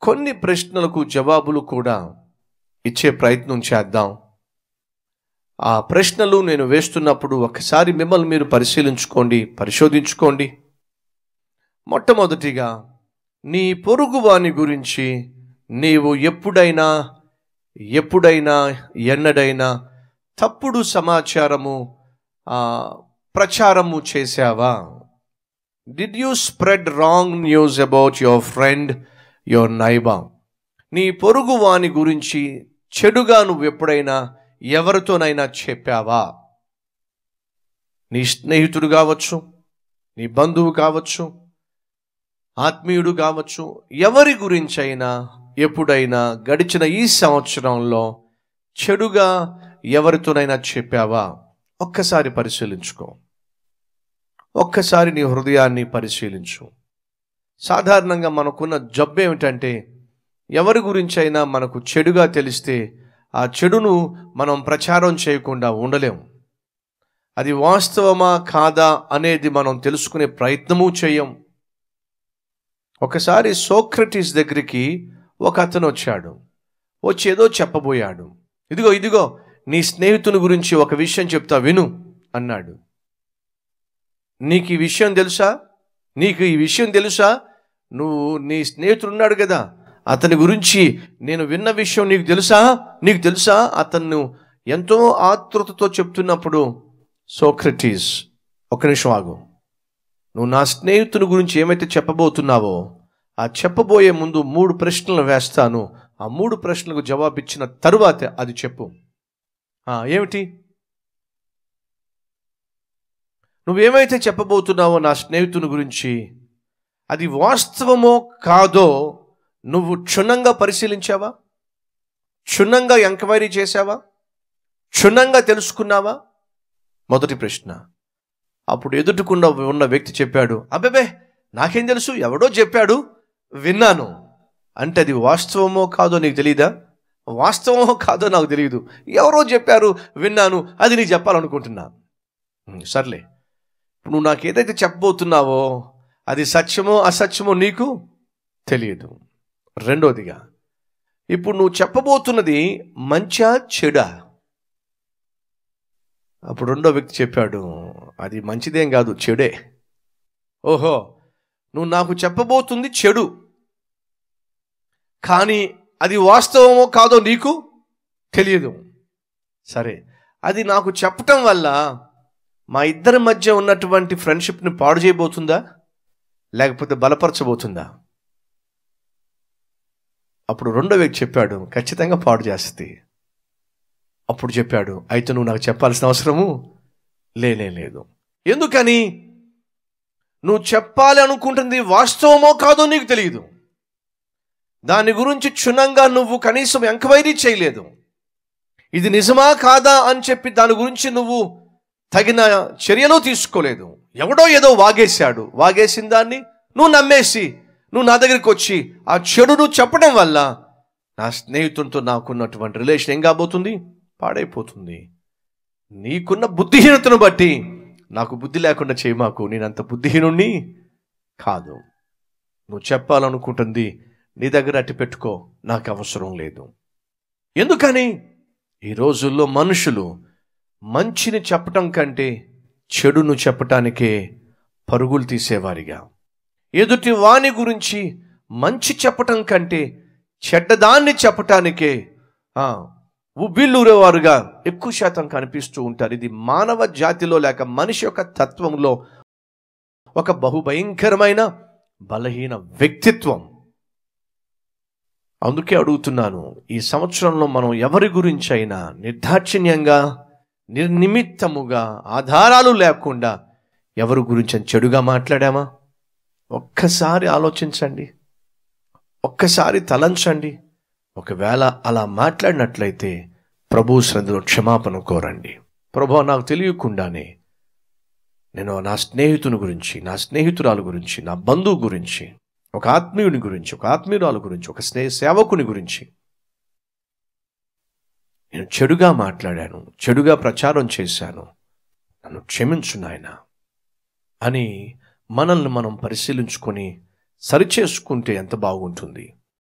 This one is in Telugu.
కొన్ని ప్రశ్నలకు జవాబులు కూడా ఇచ్చే ప్రయత్నం చేద్దాం ఆ ప్రశ్నలు నేను వేస్తున్నప్పుడు ఒకసారి మిమ్మల్ని మీరు పరిశీలించుకోండి పరిశోధించుకోండి మొట్టమొదటిగా నీ పొరుగు వాని గురించి నీవు ఎప్పుడైనా ఎప్పుడైనా ఎన్నడైనా తప్పుడు సమాచారము ఆ, ప్రచారము చేశావా did you spread wrong news about your friend your neighbour నీ పొరుగు వాని గురించి చెడుగా నువ్వు ఎప్పుడైనా ఎవరితోనైనా చెప్పావా నీ స్నేహితుడు కావచ్చు నీ బంధువు కావచ్చు ఆత్మీయుడు కావచ్చు ఎవరి గురించైనా ఎప్పుడైనా గడిచిన ఈ సంవత్సరంలో చెడుగా ఎవరితోనైనా చెప్పావా ఒక్కసారి పరిశీలించుకో ఒక్కసారి నీ హృదయాన్ని పరిశీలించు సాధారణంగా మనకున్న జబ్బు ఏమిటంటే ఎవరి గురించైనా మనకు చెడుగా తెలిస్తే ఆ చెడును మనం ప్రచారం చేయకుండా ఉండలేం అది వాస్తవమా కాదా అనేది మనం తెలుసుకునే ప్రయత్నము చేయం ఒకసారి సోక్రటీస్ దగ్గరికి ఒక అతను వచ్చాడు వచ్చి ఏదో చెప్పబోయాడు ఇదిగో ఇదిగో నీ స్నేహితుని గురించి ఒక విషయం చెప్తా విను అన్నాడు నీకు ఈ విషయం తెలుసా నీకు ఈ విషయం తెలుసా నువ్వు నీ స్నేహితుడు ఉన్నాడు కదా అతని గురించి నేను విన్న విషయం నీకు తెలుసా నీకు తెలుసా అతను ఎంతో ఆతృతతో చెప్తున్నప్పుడు సోక్రటీస్ ఒక నిమిషం ఆగు నువ్వు నా స్నేహితుని గురించి ఏమైతే చెప్పబోతున్నావో ఆ చెప్పబోయే ముందు మూడు ప్రశ్నలు వేస్తాను ఆ మూడు ప్రశ్నలకు జవాబిచ్చిన తరువాత అది చెప్పు ఆ, ఏమిటి నువ్వేమైతే చెప్పబోతున్నావో నా స్నేహితుని గురించి అది వాస్తవమో కాదో నువ్వు క్షుణ్ణంగా పరిశీలించావా క్షుణ్ణంగా ఎంక్వైరీ చేశావా క్షుణ్ణంగా తెలుసుకున్నావా మొదటి ప్రశ్న అప్పుడు ఎదుటికున్న ఉన్న వ్యక్తి చెప్పాడు అబ్బెబే నాకేం తెలుసు ఎవడో చెప్పాడు విన్నాను అంటే అది వాస్తవమో కాదో నీకు తెలియదా వాస్తవమో కాదో నాకు తెలియదు ఎవరో చెప్పారు విన్నాను అది నీకు చెప్పాలనుకుంటున్నా ఉమ్, సర్లే ఇప్పుడు నువ్వు నాకు ఏదైతే చెప్పబోతున్నావో అది సత్యమో అసత్యమో నీకు తెలియదు రెండోదిగా ఇప్పుడు నువ్వు చెప్పబోతున్నది మంచా చెడా అప్పుడు రెండో వ్యక్తి చెప్పాడు అది మంచిదేం కాదు చెడే ఓహో నువ్వు నాకు చెప్పబోతుంది చెడు కానీ అది వాస్తవమో కాదో నీకు తెలియదు సరే అది నాకు చెప్పటం వల్ల మా ఇద్దరి మధ్య ఉన్నటువంటి ఫ్రెండ్షిప్ని పాడు చేయబోతుందా లేకపోతే బలపరచబోతుందా అప్పుడు రెండో వ్యక్తి చెప్పాడు ఖచ్చితంగా పాడు చేస్తుంది అప్పుడు చెప్పాడు అయితే నువ్వు నాకు చెప్పాల్సిన అవసరము లేనే లేదు ఎందుకని నువ్వు చెప్పాలి అనుకుంటుంది వాస్తవమో కాదో నీకు తెలియదు దాని గురించి క్షుణ్ణంగా నువ్వు కనీసం ఎంక్వైరీ చేయలేదు ఇది నిజమా కాదా అని చెప్పి దాని గురించి నువ్వు తగిన చర్యలు తీసుకోలేదు ఎవడో ఏదో వాగేశాడు వాగేసిన దాన్ని నువ్వు నమ్మేసి నువ్వు నా దగ్గరికి వచ్చి ఆ చెడును చెప్పడం వల్ల నా స్నేహితుడితో నాకున్నటువంటి రిలేషన్ ఏం కాబోతుంది పాడైపోతుంది నీకున్న బుద్ధిహీనతను బట్టి నాకు బుద్ధి లేకుండా చేయి మాకు నేనంత బుద్ధిహీనుణ్ణి కాదు నువ్వు చెప్పాలనుకుంటుంది నీ దగ్గర అట్టి పెట్టుకో నాకు అవసరం లేదు ఎందుకని ఈ రోజుల్లో మనుషులు మంచిని చెప్పటం కంటే చెడును చెప్పటానికే పరుగులు తీసేవారిగా ఎదుటి వాని గురించి మంచి చెప్పటం కంటే చెడ్డదాన్ని చెప్పటానికే ఆ, ఉవ్విళ్ళూరేవారుగా ఎక్కువ శాతం కనిపిస్తూ ఉంటారు ఇది మానవ జాతిలో లేక మనిషి యొక్క తత్వంలో ఒక బహుభయంకరమైన బలహీన వ్యక్తిత్వం అందుకే అడుగుతున్నాను ఈ సంవత్సరంలో మనం ఎవరి గురించి అయినా నిర్దాక్షిణ్యంగా నిర్నిమిత్తముగా ఆధారాలు లేకుండా ఎవరి గురించి చెడుగా మాట్లాడామా ఒక్కసారి ఆలోచించండి ఒక్కసారి తలంచండి ఒకవేళ అలా మాట్లాడినట్లయితే ప్రభు శ్రద్ధలో క్షమాపణ కోరండి ప్రభు నాకు తెలియకుండానే నేను నా స్నేహితుని గురించి నా స్నేహితురాలు గురించి నా బంధువు గురించి ఒక ఆత్మీయుని గురించి ఒక ఆత్మీయురాలు గురించి ఒక స్నేహ సేవకుని గురించి నేను చెడుగా మాట్లాడాను చెడుగా ప్రచారం చేశాను నన్ను క్షమించు నాయన అని మనల్ని మనం పరిశీలించుకొని సరిచేసుకుంటే ఎంత బాగుంటుంది